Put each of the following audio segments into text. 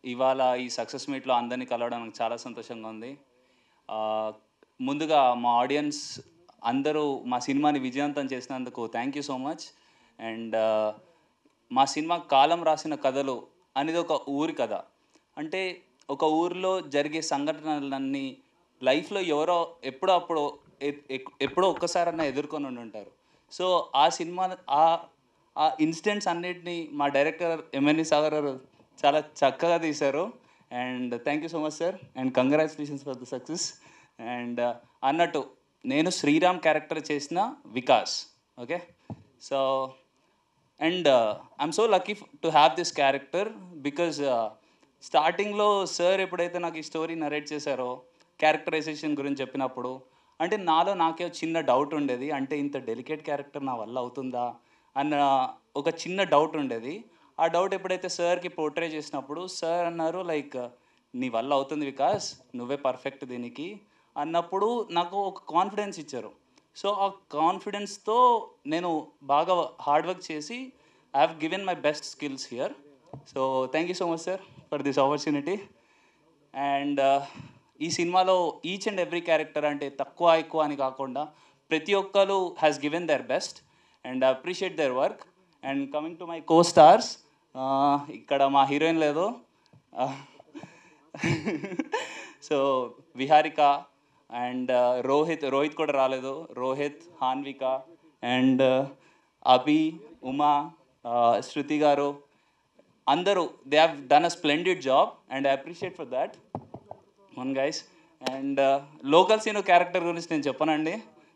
ఇవాళ ఈ సక్సెస్ మీట్లో అందరినీ కలవడం నాకు చాలా సంతోషంగా ఉంది ఆ, ముందుగా మా ఆడియన్స్ అందరూ మా సినిమాని విజయవంతం చేసినందుకు thank you so much and మా సినిమా కాలం రాసిన కథలు అనేది ఒక ఊరి కథ అంటే ఒక ఊరిలో జరిగే సంఘటనలన్నీ లైఫ్లో ఎవరో ఎప్పుడో అప్పుడు ఎ- ఎక్- ఎప్పుడో ఒక్కసారన్నా ఎదుర్కొని ఉండి ఉంటారు సో ఆ సినిమా ఆ ఆ ఇన్సిడెంట్స్ అన్నిటిని మా డైరెక్టర్ ఎంఎన్వి సాగర్ గారు చాలా చక్కగా తీశారు and thank you so much sir and congratulations for the success and అన్నట్టు నేను శ్రీరామ్ క్యారెక్టర్ చేసిన Vikas okay so and I'm so lucky to have this character because స్టార్టింగ్లో సార్ ఎప్పుడైతే నాకు ఈ స్టోరీ నరేట్ చేశారో క్యారెక్టరైజేషన్ గురించి చెప్పినప్పుడు అంటే నాలో నాకే ఒక చిన్న డౌట్ ఉండేది అంటే ఇంత డెలికేట్ క్యారెక్టర్ నా వల్ల అవుతుందా అన్న ఒక చిన్న డౌట్ ఉండేది ఆ డౌట్ ఎప్పుడైతే సార్కి పోర్ట్రే చేసినప్పుడు సార్ అన్నారు లైక్ నీ వల్ల అవుతుంది వికాస్ నువ్వే పర్ఫెక్ట్ దీనికి అన్నప్పుడు నాకు ఒక కాన్ఫిడెన్స్ ఇచ్చారు సో ఆ కాన్ఫిడెన్స్తో నేను బాగా హార్డ్ వర్క్ చేసి I have given my best skills here so thank you so much sir for this opportunity and ఈ సినిమాలో ఈచ్ అండ్ ఎవ్రీ క్యారెక్టర్ అంటే తక్కువ ఎక్కువ అని కాకుండా ప్రతి ఒక్కరు has given their best and appreciate their work and coming to my co stars ఇక్కడ మా హీరోయిన్ లేదు సో విహారిక అండ్ రోహిత్ రోహిత్ కూడా రాలేదు రోహిత్ హాన్విక అండ్ అభి ఉమా uh, శృతి గారు అందరూ they have done a splendid job and I appreciate for that one guys and local Seenu character గురించి నేను చెప్పనండి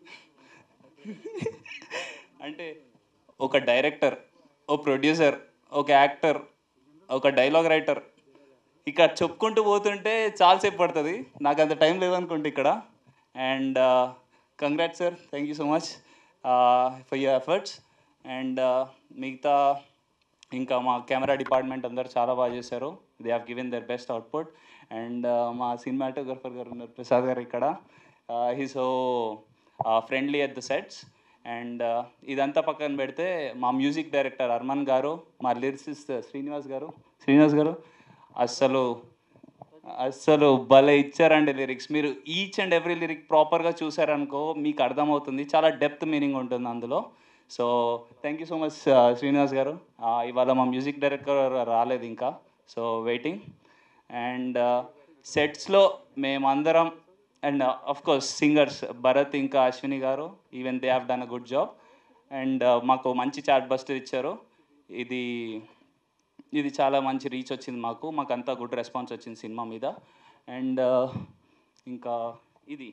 అంటే ఒక డైరెక్టర్ ఓ ప్రొడ్యూసర్ ఒక యాక్టర్ ఒక డైలాగ్ రైటర్ ఇక్కడ చెప్పుకుంటూ పోతుంటే చాలాసేపు పడుతుంది నాకు అంత టైం లేదనుకుంటే ఇక్కడ and congrats sir thank you so much for your efforts and మిగతా ఇంకా మా కెమెరా డిపార్ట్మెంట్ అందరు చాలా బాగా చేశారు they have given their best output and మా సినిమాటోగ్రఫర్ గారు ఉన్నారు ప్రసాద్ గారు ఇక్కడ he so friendly at the sets and ఇదంతా పక్కన పెడితే మా మ్యూజిక్ డైరెక్టర్ అర్మన్ గారు మా లిరిసిస్ట్ శ్రీనివాస్ గారు శ్రీనివాస్ గారు అస్సలు అస్సలు భలే ఇచ్చారండి లిరిక్స్ మీరు ఈచ్ అండ్ ఎవ్రీ లిరిక్ ప్రాపర్గా చూసారనుకో మీకు అర్థమవుతుంది చాలా డెప్త్ మీనింగ్ ఉంటుంది అందులో so thank you so much Srinivas garu ఆ, ఇవాళ మా మ్యూజిక్ డైరెక్టర్ రాలేదు ఇంకా సో వెయిటింగ్ అండ్ సెట్స్లో మేమందరం and of course singers Bharat ఇంకా Ashwini garu even they have done a good job and మాకు మంచి చాట్ బస్టర్ ఇచ్చారు ఇది ఇది చాలా మంచి రీచ్ వచ్చింది మాకు మాకు అంతా గుడ్ రెస్పాన్స్ వచ్చింది సినిమా మీద అండ్ ఇంకా ఇది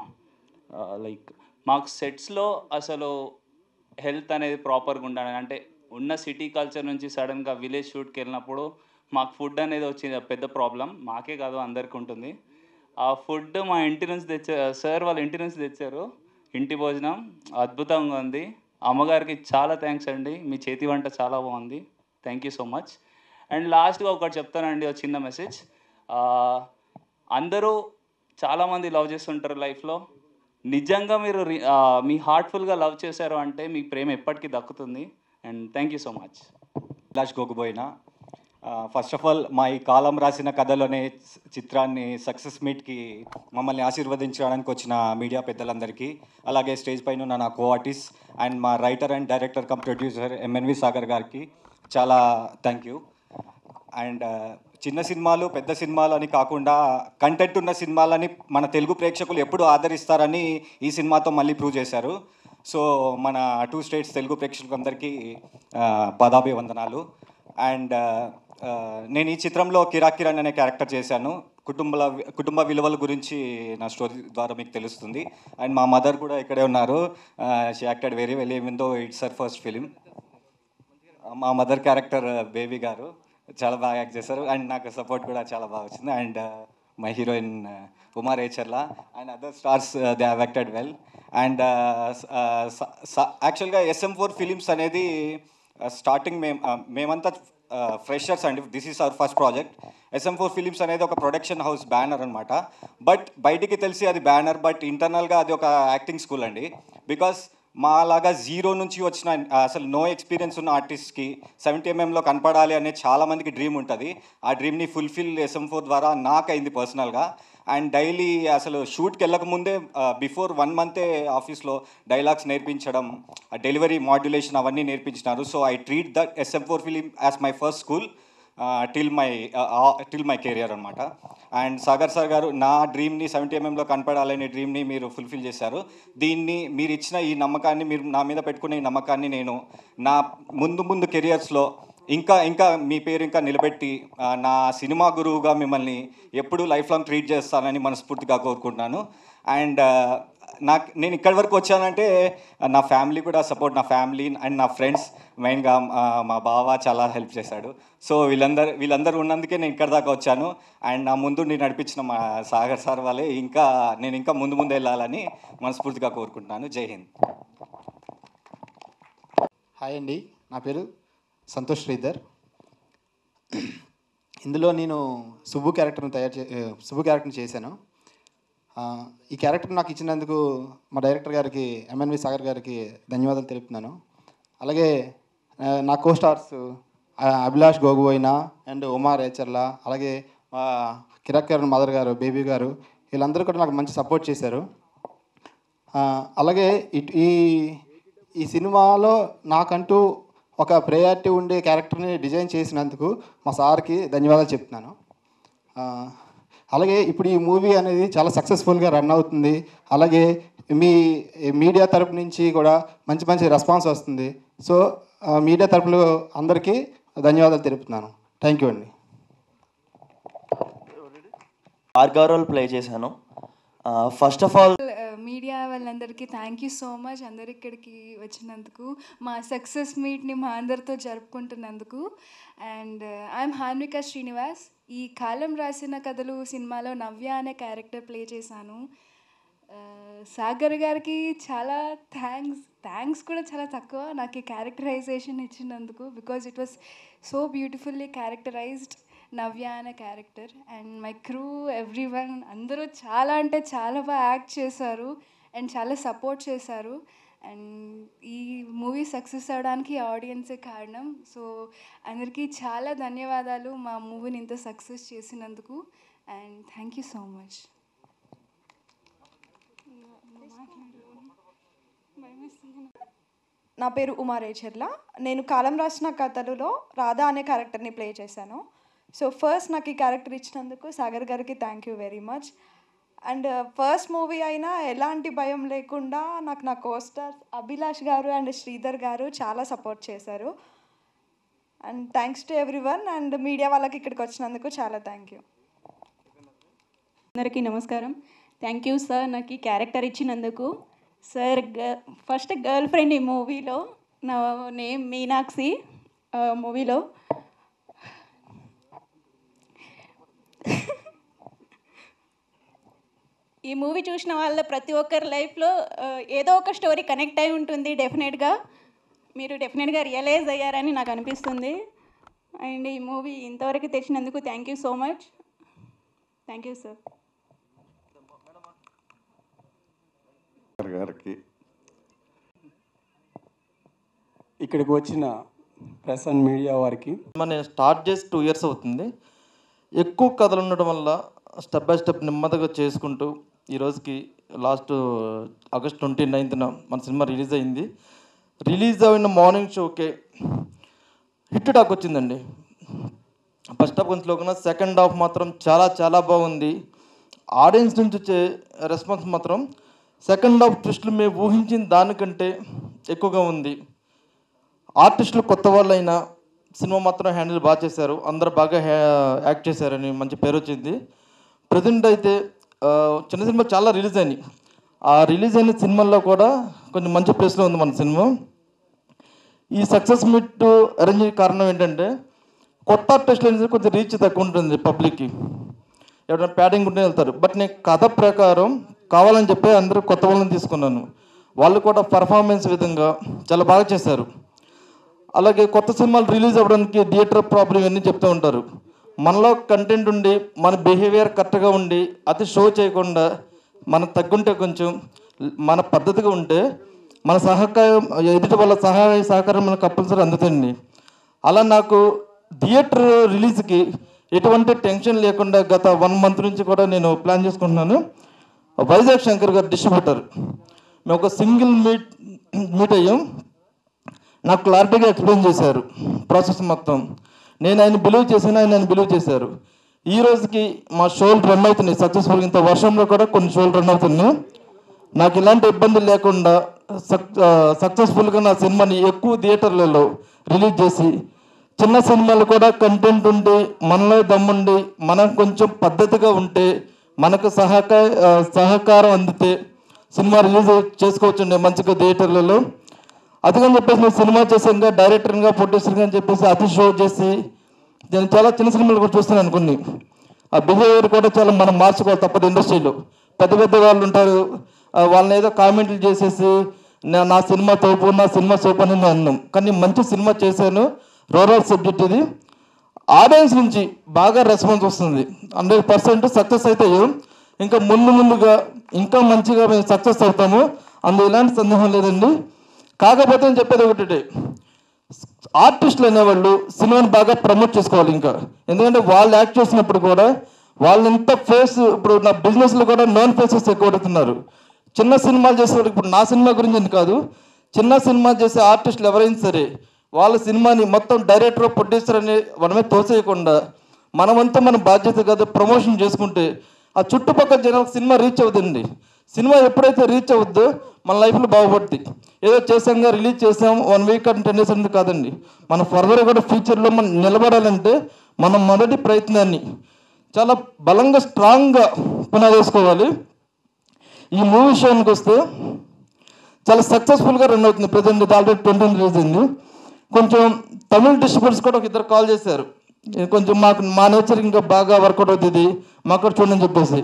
లైక్ మాకు సెట్స్లో అసలు హెల్త్ అనేది ప్రాపర్గా ఉండాలి అంటే ఉన్న సిటీ కల్చర్ నుంచి సడన్గా విలేజ్ షూట్కి వెళ్ళినప్పుడు మాకు ఫుడ్ అనేది వచ్చింది పెద్ద ప్రాబ్లం మాకే కాదు అందరికీ ఉంటుంది ఆ ఫుడ్ మా ఇంటి నుంచి తెచ్చారు సార్ వాళ్ళ ఇంటి నుంచి తెచ్చారు ఇంటి భోజనం అద్భుతంగా ఉంది అమ్మగారికి చాలా థ్యాంక్స్ అండి మీ చేతి వంట చాలా బాగుంది thank you so much and లాస్ట్గా ఒకటి చెప్తానండి ఒక చిన్న మెసేజ్ అందరూ చాలామంది లవ్ చేస్తుంటారు లైఫ్లో నిజంగా మీరు రి- ఆ, మీ హార్ట్ఫుల్గా లవ్ చేశారు అంటే మీ ప్రేమ ఎప్పటికీ దక్కుతుంది and thank you so much Abhilash Goguboina first of all మా ఈ కాలం రాసిన కథలోనే చిత్రాన్ని సక్సెస్ మీట్కి మమ్మల్ని ఆశీర్వదించడానికి వచ్చిన మీడియా పెద్దలందరికీ అలాగే స్టేజ్ పైన ఉన్న నా కో ఆర్టిస్ట్ అండ్ మా writer and director come producer MNV Sagar గారికి చాలా థ్యాంక్ యూ అండ్ చిన్న సినిమాలు పెద్ద సినిమాలు అని కాకుండా కంటెంట్ ఉన్న సినిమాలని మన తెలుగు ప్రేక్షకులు ఎప్పుడు ఆదరిస్తారని ఈ సినిమాతో మళ్ళీ ప్రూవ్ చేశారు సో మన టూ స్టేట్స్ తెలుగు ప్రేక్షకులందరికీ ఆ, పాదాభివందనాలు అండ్ ఆ, నేను ఈ చిత్రంలో కిరాక్ కిరణ్ అనే క్యారెక్టర్ చేశాను కుటుంబ కుటుంబ విలువల గురించి నా స్టోరీ ద్వారా మీకు తెలుస్తుంది అండ్ మా మదర్ కూడా ఇక్కడే ఉన్నారు she acted very well even though it's sir first film మా మదర్ క్యారెక్టర్ బేబీ గారు చాలా బాగా యాక్ట్ చేశారు అండ్ నాకు సపోర్ట్ కూడా చాలా బాగా వచ్చింది and my heroine Uma Recharla and other stars they have acted well and యాక్చువల్గా ఎస్ఎం ఫోర్ ఫిలిమ్స్ అనేది స్టార్టింగ్ మేము మేమంతా ఫ్రెషర్స్ అండి this is our first project SM four films అనేది ఒక ప్రొడక్షన్ హౌస్ బ్యానర్ అనమాట బట్ బయటికి తెలిసి అది బ్యానర్ బట్ ఇంటర్నల్గా అది ఒక యాక్టింగ్ స్కూల్ అండి బికాస్ మాలాగా జీరో నుంచి వచ్చిన ఆ, అసలు నో ఎక్స్పీరియన్స్ ఉన్న ఆర్టిస్ట్కి సెవెంటీ ఎంఎంలో కనపడాలి అనే చాలామందికి డ్రీమ్ ఉంటుంది ఆ డ్రీమ్ని ఫుల్ఫిల్ ఎస్ఎం ఫోర్ ద్వారా నాకు అయింది పర్సనల్గా అండ్ డైలీ అసలు షూట్కి వెళ్ళక ముందే బిఫోర్ వన్ మంతే ఆఫీస్లో డైలాగ్స్ నేర్పించడం డెలివరీ మాడ్యులేషన్ అవన్నీ నేర్పించినారు so I treat that SM four film as my first school till my till my career అనమాట అండ్ సాగర్ సార్ గారు నా డ్రీమ్ని సెవెంటీ ఎంఎంలో కనపడాలనే డ్రీమ్ని మీరు ఫుల్ఫిల్ చేశారు దీన్ని మీరు ఇచ్చిన ఈ నమ్మకాన్ని మీరు నా మీద పెట్టుకునే ఈ నమ్మకాన్ని నేను నా ముందు ముందు కెరియర్స్లో ఇంకా ఇంకా మీ పేరు ఇంకా నిలబెట్టి ఆ, నా సినిమా గురువుగా మిమ్మల్ని ఎప్పుడూ లైఫ్ లాంగ్ ట్రీట్ చేస్తానని మనస్ఫూర్తిగా కోరుకుంటున్నాను అండ్ నాకు నేను ఇక్కడి వరకు వచ్చానంటే నా ఫ్యామిలీ కూడా సపోర్ట్ నా ఫ్యామిలీ అండ్ నా ఫ్రెండ్స్ మెయిన్గా మా బావ చాలా హెల్ప్ చేశాడు సో వీళ్ళందరూ వీళ్ళందరూ ఉన్నందుకే నేను ఇక్కడ దాకా వచ్చాను అండ్ నా ముందు నేను నడిపించిన మా సాగర్ సార్ వాళ్ళే ఇంకా నేను ఇంకా ముందు ముందు వెళ్ళాలని మనస్ఫూర్తిగా కోరుకుంటున్నాను జై హింద్ హాయ్ అండి నా పేరు సంతోష్ శ్రీధర్ ఇందులో నేను సుబ్బు క్యారెక్టర్ని తయారు చే సుబ్బు క్యారెక్టర్ని చేశాను ఆ, ఈ క్యారెక్టర్ నాకు ఇచ్చినందుకు మా డైరెక్టర్ గారికి ఎంఎన్వి సాగర్ గారికి ధన్యవాదాలు తెలుపుతున్నాను అలాగే ఆ, నా కో స్టార్స్ ఆ, అభిలాష్ గోగుబోయిన అండ్ ఉమా రేచర్ల అలాగే మా కిరక్కర్ మదర్ గారు బేబీ గారు వీళ్ళందరూ కూడా నాకు మంచి సపోర్ట్ చేశారు ఆ, అలాగే ఇట్- ఈ ఈ సినిమాలో నాకంటూ ఒక ప్రయారిటీ ఉండే క్యారెక్టర్ని డిజైన్ చేసినందుకు మా సార్కి ధన్యవాదాలు చెప్తున్నాను ఆ, అలాగే ఇప్పుడు ఈ మూవీ అనేది చాలా సక్సెస్ఫుల్గా రన్ అవుతుంది అలాగే మీ మీడియా తరపు నుంచి కూడా మంచి మంచి రెస్పాన్స్ వస్తుంది సో ఆ, మీడియా తరపులో అందరికీ ధన్యవాదాలు తెలుపుతున్నాను థ్యాంక్ యూ అండి భార్గవ్ రోల్ ప్లే చేశాను ఫస్ట్ ఆఫ్ ఆల్ మీడియా వాళ్ళందరికీ థ్యాంక్ యూ సో మచ్ అందరు ఇక్కడికి వచ్చినందుకు మా సక్సెస్ మీట్ని మా అందరితో జరుపుకుంటున్నందుకు అండ్ ఐఎమ్ హాన్విక శ్రీనివాస్ ఈ కాలం రాసిన కథలు సినిమాలో నవ్య అనే క్యారెక్టర్ ప్లే చేశాను ఆ, సాగర్ గారికి చాలా థ్యాంక్స్ థ్యాంక్స్ కూడా చాలా తక్కువ నాకు ఈ క్యారెక్టరైజేషన్ ఇచ్చినందుకు because it was so beautifully characterized Navya అనే character and my crew everyone అందరూ చాలా అంటే చాలా బాగా యాక్ట్ చేశారు అండ్ చాలా సపోర్ట్ చేశారు అండ్ ఈ మూవీ సక్సెస్ అవడానికి ఆడియన్సే కారణం సో అందరికీ చాలా ధన్యవాదాలు మా మూవీని ఇంత సక్సెస్ చేసినందుకు and thank you so much నా పేరు ఉమా రేచర్ల నేను కాలం రాసిన కథలులో రాధా అనే క్యారెక్టర్ని ప్లే చేశాను సో ఫస్ట్ నాకు ఈ క్యారెక్టర్ ఇచ్చినందుకు సాగర్ గారికి thank you very much and first movie అయినా ఎలాంటి భయం లేకుండా నాకు నా కోస్టర్స్ అభిలాష్ గారు అండ్ శ్రీధర్ గారు చాలా సపోర్ట్ చేశారు and thanks to everyone and media వాళ్ళకి ఇక్కడికి వచ్చినందుకు చాలా థ్యాంక్ యూ అందరికీ నమస్కారం థ్యాంక్ యూ సార్ నాకు ఈ క్యారెక్టర్ ఇచ్చినందుకు సార్ ఫస్ట్ గర్ల్ ఫ్రెండ్ ఈ మూవీలో నా నేమ్ మీనాక్షి మూవీలో ఈ మూవీ చూసిన వాళ్ళ ప్రతి ఒక్కరి లైఫ్లో ఆ, ఏదో ఒక స్టోరీ కనెక్ట్ అయి ఉంటుంది డెఫినెట్గా మీరు డెఫినెట్గా రియలైజ్ అయ్యారని నాకు అనిపిస్తుంది అండ్ ఈ మూవీ ఇంతవరకు తెచ్చినందుకు thank you so much thank you sir గారికి ఇక్కడికి వచ్చిన ప్రెస్ అండ్ మీడియా వారికి సినిమా నేను స్టార్ట్ చేసి టూ ఇయర్స్ అవుతుంది ఎక్కువ కథలు ఉండడం వల్ల స్టెప్ బై స్టెప్ నెమ్మదిగా చేసుకుంటూ ఈ రోజుకి లాస్ట్ ఆగస్ట్ ట్వంటీ నైన్త్న మన సినిమా రిలీజ్ అయింది రిలీజ్ అయిన మార్నింగ్ షోకే హిట్ టాక్ వచ్చిందండి ఫస్ట్ హాఫ్ కొంచెం లోకన సెకండ్ హాఫ్ మాత్రం చాలా చాలా బాగుంది ఆడియన్స్ నుంచి వచ్చే రెస్పాన్స్ మాత్రం సెకండ్ హాఫ్ ట్విస్టులు మేము ఊహించిన దానికంటే ఎక్కువగా ఉంది ఆర్టిస్టులు కొత్త వాళ్ళైనా సినిమా మాత్రం హ్యాండిల్ బాగా చేశారు అందరూ బాగా హ్యా- యాక్ట్ చేశారని మంచి పేరు వచ్చింది ప్రజెంట్ అయితే ఆ, చిన్న సినిమా చాలా రిలీజ్ అయినాయి ఆ రిలీజ్ అయిన సినిమాల్లో కూడా కొంచెం మంచి ప్లేస్లో ఉంది మన సినిమా ఈ సక్సెస్ మీట్ అరేంజ్ కారణం ఏంటంటే కొత్త ఆర్టిస్టులు అనేది కొంచెం రీచ్ తక్కువ ఉంటుంది పబ్లిక్కి ఎవరైనా ప్యాడింగ్ ఉంటే వెళ్తారు బట్ నేను కథ ప్రకారం కావాలని చెప్పి అందరూ కొత్త వాళ్ళని తీసుకున్నాను వాళ్ళు కూడా పర్ఫార్మెన్స్ విధంగా చాలా బాగా చేశారు అలాగే కొత్త సినిమాలు రిలీజ్ అవ్వడానికి థియేటర్ ప్రాబ్లం ఇవన్నీ చెప్తూ ఉంటారు మనలో కంటెంట్ ఉండి మన బిహేవియర్ కరెక్ట్గా ఉండి అతి షో చేయకుండా మన తగ్గుంటే కొంచెం మన పద్ధతిగా ఉంటే మన సహకారం ఎదుటి వాళ్ళ సహాయ సహకారం మనకు కంపల్సరీ అందుతుంది అలా నాకు థియేటర్ రిలీజ్కి ఎటువంటి టెన్షన్ లేకుండా గత వన్ మంత్ నుంచి కూడా నేను ప్లాన్ చేసుకుంటున్నాను వైజాగ్ శంకర్ గారు డిస్ట్రిబ్యూటర్ మేము ఒక సింగిల్ మీట్ మీట్ అయ్యాం నాకు క్లారిటీగా ఎక్స్ప్లెయిన్ చేశారు ప్రాసెస్ మొత్తం నేను ఆయన బిలీవ్ చేశాను ఆయన ఆయన బిలీవ్ చేశారు ఈ రోజుకి మా షోలు రన్ అవుతున్నాయి సక్సెస్ఫుల్ ఇంత వర్షంలో కూడా కొన్ని షోలు రన్ అవుతున్నాయి నాకు ఇలాంటి ఇబ్బంది లేకుండా సక్ సక్సెస్ఫుల్గా నా సినిమాని ఎక్కువ థియేటర్లలో రిలీజ్ చేసి చిన్న సినిమాలు కూడా కంటెంట్ ఉండి మనలో దమ్ముండి మనం కొంచెం పద్ధతిగా ఉంటే మనకు సహకార సహకారం అందితే సినిమా రిలీజ్ చేసుకోవచ్చండి మంచిగా థియేటర్లలో అందుకని చెప్పేసి నేను సినిమా చేసాక డైరెక్టర్గా ప్రొడ్యూసర్గా అని చెప్పేసి అతి షో చేసి నేను చాలా చిన్న సినిమాలు కూడా చూస్తున్నాను కొన్ని ఆ బిహేవియర్ కూడా చాలా మనం మార్చుకోవాలి తప్పదు ఇండస్ట్రీలో పెద్ద పెద్ద వాళ్ళు ఉంటారు ఆ వాళ్ళని ఏదో కామెంట్లు చేసేసి నా- నా సినిమా తోపు నా సినిమా సోపు అని నేను అన్నాం కానీ మంచి సినిమా చేశాను రూరల్ సబ్జెక్ట్ ఇది ఆడియన్స్ నుంచి బాగా రెస్పాన్స్ వస్తుంది హండ్రెడ్ పర్సెంట్ సక్సెస్ అయితే ఇంకా ముందు ముందుగా ఇంకా మంచిగా మేము సక్సెస్ అవుతాము అందులో ఎలాంటి సందేహం లేదండి కాకపోతే నేను చెప్పేది ఒకటి ఆర్టిస్టులు అనేవాళ్ళు సినిమాని బాగా ప్రమోట్ చేసుకోవాలి ఇంకా ఎందుకంటే వాళ్ళు యాక్ట్ చేసినప్పుడు కూడా వాళ్ళు ఎంత ఫేస్ ఇప్పుడు నా బిజినెస్లో కూడా నాన్ ఫేసెస్ ఎక్కువ పడుతున్నారు చిన్న సినిమాలు చేసేవాళ్ళు ఇప్పుడు నా సినిమా గురించి అని కాదు చిన్న సినిమా చేసే ఆర్టిస్టులు ఎవరైనా సరే వాళ్ళ సినిమాని మొత్తం డైరెక్టర్ ప్రొడ్యూసర్ అని మనమే తోసేయకుండా మనమంతా మన బాధ్యత కదా ప్రమోషన్ చేసుకుంటే ఆ చుట్టుపక్కల జనాలకు సినిమా రీచ్ అవుతుంది సినిమా ఎప్పుడైతే రీచ్ అవుద్దో మన లైఫ్లో బాగుపడుతుంది ఏదో చేసాంగా రిలీజ్ చేసాం వన్ వీక్ అంటే టెన్ డేస్ అనేది కాదండి మన ఫర్దర్ కూడా ఫ్యూచర్లో మనం నిలబడాలంటే మన మొదటి ప్రయత్నాన్ని చాలా బలంగా స్ట్రాంగ్గా పునాదేసుకోవాలి ఈ మూవీ విషయానికి వస్తే చాలా సక్సెస్ఫుల్గా రన్ అవుతుంది ప్రజెంట్ ఇది ఆల్రెడీ ట్వంటీ రిలీజ్ అయింది కొంచెం తమిళ డిస్ట్రిబ్యూటర్స్ కూడా ఒక ఇద్దరు కాల్ చేశారు ఇది కొంచెం మాకు మా నేచర్ ఇంకా బాగా వర్కౌట్ అవుతుంది మాకు కూడా చూడని చెప్పేసి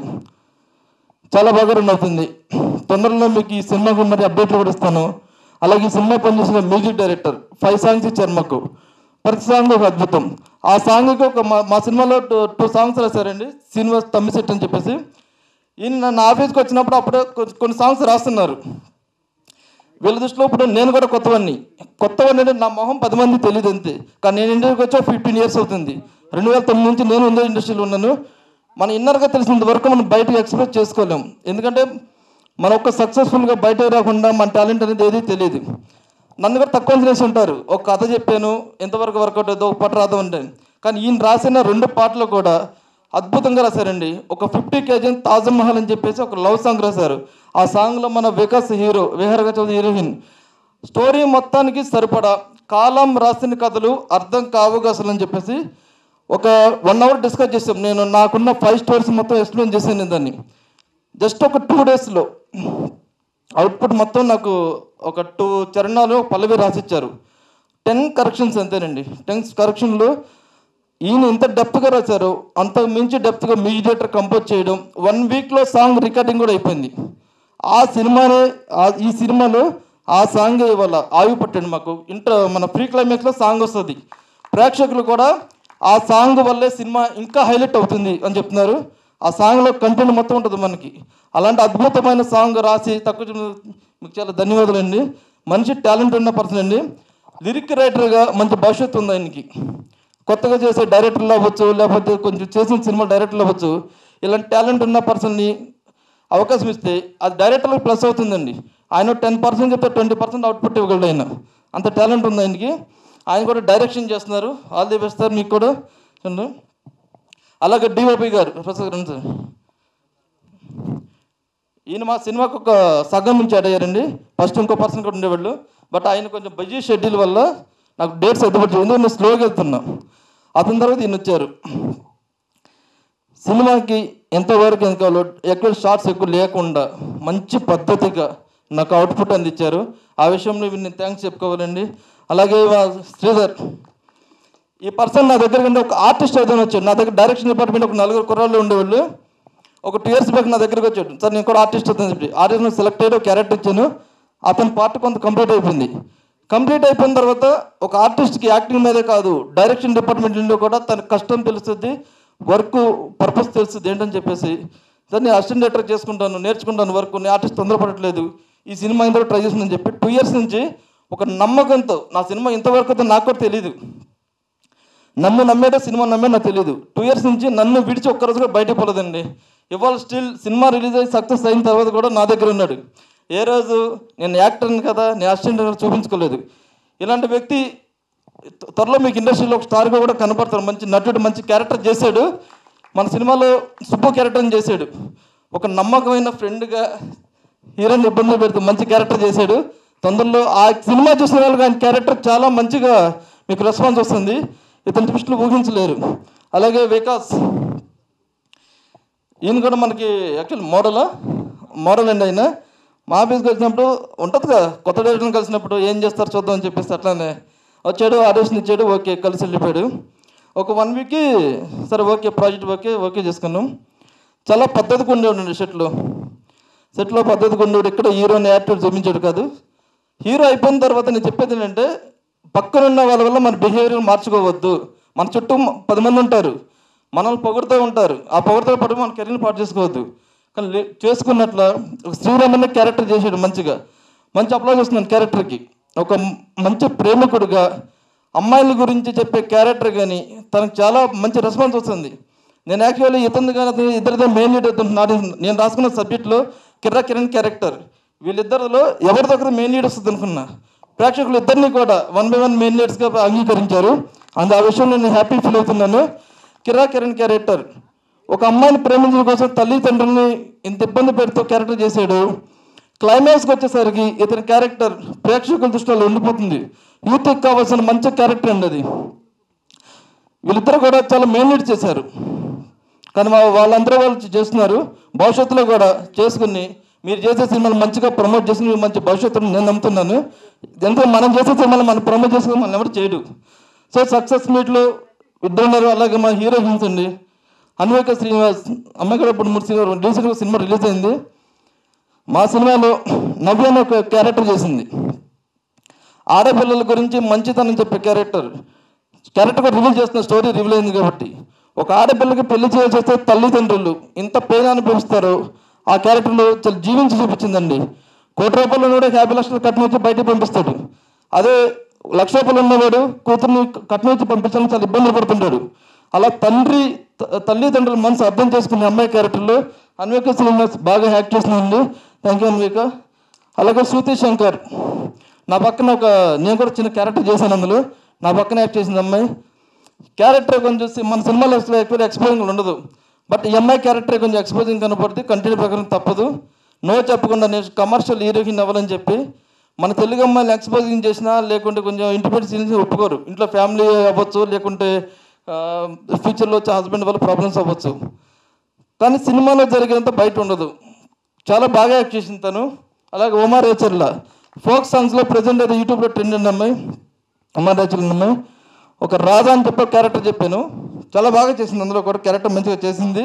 చాలా బాగా రన్ అవుతుంది తొందరలో మీకు ఈ సినిమాకు మరి అప్డేట్లు కూడా ఇస్తాను అలాగే ఈ సినిమా పనిచేసిన మ్యూజిక్ డైరెక్టర్ ఫైవ్ సాంగ్స్ ఇచ్చారు మాకు ప్రతి సాంగ్ ఒక అద్భుతం ఆ సాంగ్కి ఒక మా మా సినిమాలో టూ టూ సాంగ్స్ రాశారండి శ్రీనివాస్ తమ్మిశెట్టి అని చెప్పేసి ఈయన నా ఆఫీస్కి వచ్చినప్పుడు అప్పుడే కొ- కొన్ని సాంగ్స్ రాస్తున్నారు వీళ్ళ దృష్టిలో ఇప్పుడు నేను కూడా కొత్తవాడిని కొత్తవాడిని అంటే నా మొహం పది మంది తెలియదు అంతే కానీ నేను ఇండస్ట్రీకి వచ్చా ఫిఫ్టీన్ ఇయర్స్ అవుతుంది రెండు వేల తొమ్మిది నుంచి నేను ఉండే ఇండస్ట్రీలో ఉన్నాను మన ఇన్నర్గా తెలిసినంత వరకు మనం బయటకు ఎక్స్ప్రెస్ చేసుకోలేం ఎందుకంటే మనం ఒక్క సక్సెస్ఫుల్గా బయటకు రాకుండా మన టాలెంట్ అనేది ఏది తెలియదు నన్ను కూడా తక్కువ చేసి ఉంటారు ఒక కథ చెప్పాను ఎంతవరకు వర్కౌట్ అవుతుందో ఒక పాట రాద్దాం అంటే కానీ ఈయన రాసిన రెండు పాటలు కూడా అద్భుతంగా రాశారండి ఒక ఫిఫ్టీ కేజీ తాజ్ మహల్ అని చెప్పేసి ఒక లవ్ సాంగ్ రాశారు ఆ సాంగ్లో మన వికాస్ హీరో విహారగా చౌదరి హీరోయిన్ స్టోరీ మొత్తానికి సరిపడా కాలం రాసిన కథలు అర్థం కావుగా అసలు అని చెప్పేసి ఒక వన్ అవర్ డిస్కస్ చేసాం నేను నాకున్న ఫైవ్ స్టోరీస్ మొత్తం ఎక్స్ప్లెయిన్ చేశాను దాన్ని జస్ట్ ఒక టూ డేస్లో అవుట్పుట్ మొత్తం నాకు ఒక టూ చరణాలు పల్లవి రాసిచ్చారు టెన్ కరెక్షన్స్ అంతేనండి టెన్ కరెక్షన్లు ఈయన ఎంత డెప్త్గా రాశారు అంత మించి డెప్త్గా మ్యూజియేటర్ కంపోజ్ చేయడం వన్ వీక్లో సాంగ్ రికార్డింగ్ కూడా అయిపోయింది ఆ సినిమానే ఆ- ఈ సినిమాలో ఆ సాంగ్ ఇవాళ ఆయువు పట్టండి మాకు ఇంటర్ మన ప్రీ క్లైమాక్స్లో సాంగ్ వస్తుంది ప్రేక్షకులు కూడా ఆ సాంగ్ వల్లే సినిమా ఇంకా హైలైట్ అవుతుంది అని చెప్తున్నారు ఆ సాంగ్లో కంటెంట్ మొత్తం ఉంటుంది మనకి అలాంటి అద్భుతమైన సాంగ్ రాసి తక్కువ చిన్న- మీకు చాలా ధన్యవాదాలు అండి మంచి టాలెంట్ ఉన్న పర్సన్ అండి లిరిక్ రైటర్గా మంచి భవిష్యత్తు ఉంది ఆయనకి కొత్తగా చేసే డైరెక్టర్లు అవ్వచ్చు లేకపోతే కొంచెం చేసిన సినిమా డైరెక్టర్లు అవ్వచ్చు ఇలాంటి టాలెంట్ ఉన్న పర్సన్ని అవకాశం ఇస్తే అది డైరెక్టర్లకు ప్లస్ అవుతుందండి ఆయన టెన్ పర్సెంట్ చెప్తే ట్వంటీ పర్సెంట్ అవుట్పుట్ ఇవ్వగలడు ఆయన అంత టాలెంట్ ఉంది ఆయనకి ఆయన కూడా డైరెక్షన్ చేస్తున్నారు ఆల్ ది బెస్ట్ సార్ మీకు కూడా చూడండి అలాగే డిఓపి గారు ప్రసాద్ రండి సార్ ఈయన మా సినిమాకు ఒక సగం నుంచి యాడ్ అయ్యారండి ఫస్ట్ ఇంకో పర్సన్ కూడా ఉండేవాళ్ళు బట్ ఆయన కొంచెం బిజీ షెడ్యూల్ వల్ల నాకు డేట్స్ ఎదుపడి ఎందుకంటే నేను స్లోగా వెళ్తున్నా అతని తర్వాత ఈయన వచ్చారు సినిమాకి ఎంతవరకు ఎంత కావాలో ఎక్కువ షార్ట్స్ ఎక్కువ లేకుండా మంచి పద్ధతిగా నాకు అవుట్పుట్ అందించారు ఆ విషయంలో నేను థ్యాంక్స్ చెప్పుకోవాలండి అలాగే మా శ్రీధర్ ఈ పర్సన్ నా దగ్గర కంటే ఒక ఆర్టిస్ట్ ఏదైనా వచ్చాడు నా దగ్గర డైరెక్షన్ డిపార్ట్మెంట్ ఒక నలుగురు కుర్రాళ్ళు ఉండేవాళ్ళు ఒక టూ ఇయర్స్ బ్యాక్ నా దగ్గరికి వచ్చాడు సార్ నేను కూడా ఆర్టిస్ట్ అవుతాను చెప్పి ఆర్టిస్ట్ సెలెక్ట్ అయ్యి ఒక క్యారెక్టర్ ఇచ్చాను అతని పార్ట్ కొంత కంప్లీట్ అయిపోయింది కంప్లీట్ అయిపోయిన తర్వాత ఒక ఆర్టిస్ట్కి యాక్టింగ్ మీదే కాదు డైరెక్షన్ డిపార్ట్మెంట్ నుండి కూడా తన కష్టం తెలుస్తుంది వర్క్ పర్పస్ తెలుస్తుంది ఏంటని చెప్పేసి దాన్ని అసిస్టెంట్ డైరెక్టర్ చేసుకుంటాను నేర్చుకుంటాను వర్క్ నేను ఆర్టిస్ట్ తొందరపడట్లేదు ఈ సినిమా ఇంతలో ట్రై చేస్తుందని చెప్పి టూ ఇయర్స్ నుంచి ఒక నమ్మకంతో నా సినిమా ఇంతవరకు అయితే నాకు కూడా తెలియదు నన్ను నమ్మేటో సినిమా నమ్మే నాకు తెలియదు టూ ఇయర్స్ నుంచి నన్ను విడిచి ఒక్కరోజు కూడా బయటకు పోలేదండి ఇవాళ స్టిల్ సినిమా రిలీజ్ అయ్యి సక్సెస్ అయిన తర్వాత కూడా నా దగ్గర ఉన్నాడు ఏ రోజు నేను యాక్టర్ని కదా నేను అసిస్టెంట్ కదా చూపించుకోలేదు ఇలాంటి వ్యక్తి త్వ- త్వరలో మీకు ఇండస్ట్రీలో ఒక స్టార్గా కూడా కనపడతారు మంచి నటుడు మంచి క్యారెక్టర్ చేశాడు మన సినిమాలో సుబ్బు క్యారెక్టర్ని చేశాడు ఒక నమ్మకమైన ఫ్రెండ్గా హీరోని ఇబ్బంది పెడుతూ మంచి క్యారెక్టర్ చేశాడు తొందరలో ఆ సినిమా చూసిన వాళ్ళకి ఆయన క్యారెక్టర్ చాలా మంచిగా మీకు రెస్పాన్స్ వస్తుంది ఇతని దృష్టిలో ఊహించలేరు అలాగే వికాస్ ఈయన కూడా మనకి యాక్చువల్ మోడల్ మోడల్ అండి ఆయన మా ఆఫీస్కి వచ్చినప్పుడు ఉంటుంది కదా కొత్త డైరెక్టర్ని కలిసినప్పుడు ఏం చేస్తారు చూద్దాం అని చెప్పేసి అట్లానే వచ్చాడు ఆడిషన్ ఇచ్చాడు ఓకే కలిసి వెళ్ళిపోయాడు ఒక వన్ వీక్కి సరే ఓకే ప్రాజెక్ట్ ఓకే ఓకే చేసుకున్నాం చాలా పద్ధతిగా ఉండేవాడు సెట్లో సెట్లో పద్ధతిగా ఉండేవాడు ఇక్కడ హీరోని యాక్టర్ చూపించాడు కాదు హీరో అయిపోయిన తర్వాత నేను చెప్పేది ఏంటంటే పక్కనున్న వాళ్ళ వల్ల మన బిహేవియర్ మార్చుకోవద్దు మన చుట్టూ మ- పది మంది ఉంటారు మనల్ని పొగుడుతూ ఉంటారు ఆ పొగడుతో పాటు మన కెరీర్ని పాటు చేసుకోవద్దు కానీ లే- చేసుకున్నట్ల ఒక శ్రీరామన్న క్యారెక్టర్ చేసాడు మంచిగా మంచి అప్లాజ్ వస్తున్నాను క్యారెక్టర్కి ఒక మ- మంచి ప్రేమికుడుగా అమ్మాయిల గురించి చెప్పే క్యారెక్టర్ కానీ తనకు చాలా మంచి రెస్పాన్స్ వస్తుంది నేను యాక్చువల్లీ ఇతను కానీ అతను ఇద్దరితో మెయిన్ లీడ్ నాటి నేను రాసుకున్న సబ్జెక్ట్లో కిర్రా కిరణ్ క్యారెక్టర్ వీళ్ళిద్దరిలో ఎవరి దగ్గర మెయిన్ లీడ్ వస్తుంది అనుకున్నా ప్రేక్షకులు ఇద్దరిని కూడా వన్ బై వన్ మెయిన్ లీడ్స్గా అంగీకరించారు అందు ఆ విషయంలో నేను హ్యాపీ ఫీల్ అవుతున్నాను కిరా కిరణ్ క్యారెక్టర్ ఒక అమ్మాయిని ప్రేమించడం కోసం తల్లిదండ్రుల్ని ఇంత ఇబ్బంది పెడుతూ క్యారెక్టర్ చేశాడు క్లైమాక్స్కి వచ్చేసరికి ఇతని క్యారెక్టర్ ప్రేక్షకుల దృష్టిలో ఉండిపోతుంది యూత్కి కావాల్సిన మంచి క్యారెక్టర్ అండి అది వీళ్ళిద్దరు కూడా చాలా మెయిన్ లీడ్ చేశారు కానీ మా వాళ్ళందరూ వాళ్ళు చేస్తున్నారు భవిష్యత్తులో కూడా చేసుకుని మీరు చేసే సినిమాలు మంచిగా ప్రమోట్ చేసి మీరు మంచి భవిష్యత్తును నేను నమ్ముతున్నాను ఎందుకంటే మనం చేసే సినిమాలు మనం ప్రమోట్ చేసుకుని మనం ఎవరు చేయడు సో సక్సెస్ మీట్లో ఇద్దరు ఉన్నారు అలాగే మా హీరోయిన్స్ అండి అన్వేక శ్రీనివాస్ అమ్మాయి కూడా ఇప్పుడు మూడు సినిమా రీసెంట్గా సినిమా రిలీజ్ అయింది మా సినిమాలో నవ్య అనే ఒక క్యారెక్టర్ చేసింది ఆడపిల్లల గురించి మంచితనం చెప్పే క్యారెక్టర్ క్యారెక్టర్ కూడా రివీల్ చేస్తున్న స్టోరీ రివీల్ అయింది కాబట్టి ఒక ఆడపిల్లకి పెళ్లి చేయాల్సి వస్తే తల్లిదండ్రులు ఇంత పెయిన్ అనుభవిస్తారో ఆ క్యారెక్టర్లో చాలా జీవించి చూపించిందండి కోటి రూపాయలు కూడా యాభై లక్షలు కట్నం వచ్చి బయటకు పంపిస్తాడు అదే లక్ష రూపాయలు ఉన్నవాడు కూతుర్ని కట్నం వచ్చి పంపించడానికి చాలా ఇబ్బందులు పడుతుంటాడు అలా తండ్రి త- తల్లిదండ్రుల మనసు అర్థం చేసుకునే అమ్మాయి క్యారెక్టర్లో అన్వేక శ్రీనివాస్ బాగా యాక్ట్ చేసిందండి థ్యాంక్ యూ అన్వేక అలాగే శృతి శంకర్ నా పక్కన ఒక నేను కూడా చిన్న క్యారెక్టర్ చేశాను అందులో నా పక్కన యాక్ట్ చేసింది అమ్మాయి క్యారెక్టర్ కొంచెం సి- మన సినిమాలో అసలు ఎక్కువ ఎక్స్పోజింగ్ ఉండదు బట్ ఈ అమ్మాయి క్యారెక్టర్ కొంచెం ఎక్స్పోజింగ్ కనపడితే కంటిన్యూ ప్రకారం తప్పదు నో చెప్పకుండా నేను కమర్షియల్ హీరోయిన్ అవ్వాలని చెప్పి మన తెలుగు అమ్మాయిని ఎక్స్పోజింగ్ చేసినా లేకుంటే కొంచెం ఇంటిమేట్ సీన్స్ ఒప్పుకోరు ఇంట్లో ఫ్యామిలీ అవ్వచ్చు లేకుంటే ఫ్యూచర్లో వచ్చే హస్బెండ్ వల్ల ప్రాబ్లమ్స్ అవ్వచ్చు కానీ సినిమాలో జరిగినంత బయట ఉండదు చాలా బాగా యాక్ట్ చేసింది తను అలాగే ఉమా రేచర్ల ఫోక్ సాంగ్స్లో ప్రజెంట్ అయితే యూట్యూబ్లో ట్రెండ్ అండి అమ్మాయి ఉమా రేచర్ల అమ్మాయి ఒక రాధా అని చెప్పే క్యారెక్టర్ చెప్పాను చాలా బాగా చేసింది అందులో కూడా క్యారెక్టర్ మంచిగా చేసింది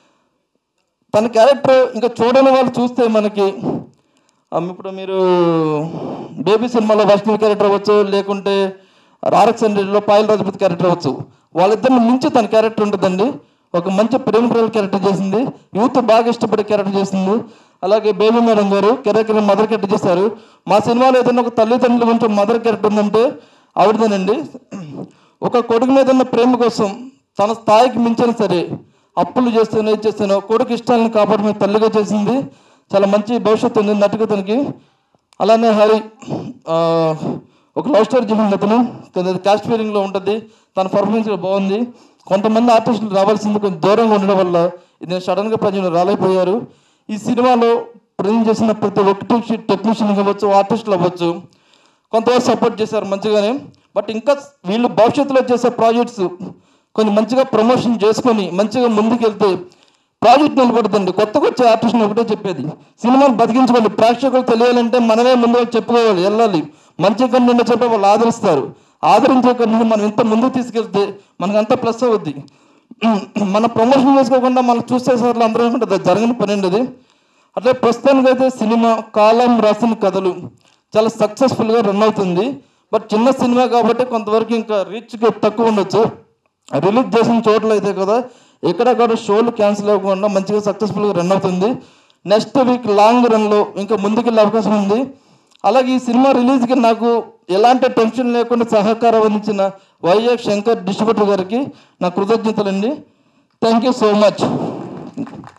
తన క్యారెక్టర్ ఇంకా చూడని వాళ్ళు చూస్తే మనకి ఆ, ఇప్పుడు మీరు బేబీ సినిమాలో వైష్ణవి క్యారెక్టర్ అవ్వచ్చు లేకుంటే ఆర్ఎక్స్ హండ్రెడ్లో పాయల్ రాజపతి క్యారెక్టర్ అవ్వచ్చు వాళ్ళిద్దరిని మించి తన క్యారెక్టర్ ఉంటుందండి ఒక మంచి ప్రేమ ప్రేమ క్యారెక్టర్ చేసింది యూత్ బాగా ఇష్టపడే క్యారెక్టర్ చేసింది అలాగే బేబీ మేడం గారు కెరెక్టర్ మదర్ క్యారెక్టర్ చేశారు మా సినిమాలో ఏదైనా ఒక తల్లిదండ్రుల గురించి మదర్ క్యారెక్టర్ ఉందంటే ఆవిడదేనండి ఒక కొడుకు మీద ఉన్న ప్రేమ కోసం తన స్థాయికి మించిన సరే అప్పులు చేస్తేనో ఇది చేస్తేనో కొడుకు ఇష్టాలను కాపాడమే తల్లిగా చేసింది చాలా మంచి భవిష్యత్తు ఉంది నటుగా తనకి అలానే హరి ఆ, ఒక లవ్ స్టోరీ చెప్పింది అతను కొంచెం క్యాస్ట్ ఫీలింగ్లో ఉంటుంది తన పర్ఫార్మెన్స్ కూడా బాగుంది కొంతమంది ఆర్టిస్టులు రావాల్సింది కొంచెం దూరంగా ఉండడం వల్ల ఇది సడన్గా ప్రజలు రాలేకపోయారు ఈ సినిమాలో ప్రజెంట్ చేసిన ప్రతి ఒక్కటి టెక్నీషియన్ అవ్వచ్చు ఆర్టిస్టులు అవ్వచ్చు కొంతవరకు సపోర్ట్ చేశారు మంచిగానే బట్ ఇంకా వీళ్ళు భవిష్యత్తులో చేసే ప్రాజెక్ట్స్ కొంచెం మంచిగా ప్రమోషన్ చేసుకొని మంచిగా ముందుకెళ్తే ప్రాజెక్ట్ నిలబడుతుంది కొత్తగా వచ్చే ఆర్టిస్ట్ని ఒకటే చెప్పేది సినిమాను బతికించుకోవాలి ప్రేక్షకులు తెలియాలంటే మనమే ముందు చెప్పుకోవాలి వెళ్ళాలి మంచి కంటెంట్ చెప్పే వాళ్ళు ఆదరిస్తారు ఆదరించే కంటెంట్ మనం ఇంత ముందుకు తీసుకెళ్తే మనకు అంత ప్లస్ అవుద్ది మన ప్రమోషన్ చేసుకోకుండా మనం చూసే సార్లు అందరూ అనుకుంటే అది జరగని పని అండి అది అట్లే ప్రస్తుతానికి అయితే సినిమా కాలం రాసిన కథలు చాలా సక్సెస్ఫుల్గా రన్ అవుతుంది బట్ చిన్న సినిమా కాబట్టి కొంతవరకు ఇంకా రీచ్కి తక్కువ ఉండొచ్చు రిలీజ్ చేసిన చోట్ల అయితే కదా ఎక్కడ కూడా షోలు క్యాన్సిల్ అవ్వకుండా మంచిగా సక్సెస్ఫుల్గా రన్ అవుతుంది నెక్స్ట్ వీక్ లాంగ్ రన్లో ఇంకా ముందుకెళ్ళే అవకాశం ఉంది అలాగే ఈ సినిమా రిలీజ్కి నాకు ఎలాంటి టెన్షన్ లేకుండా సహకారం అందించిన వైఎఫ్ శంకర్ డిస్ట్రిబ్యూటర్ గారికి నా కృతజ్ఞతలండి థ్యాంక్ యూ సో మచ్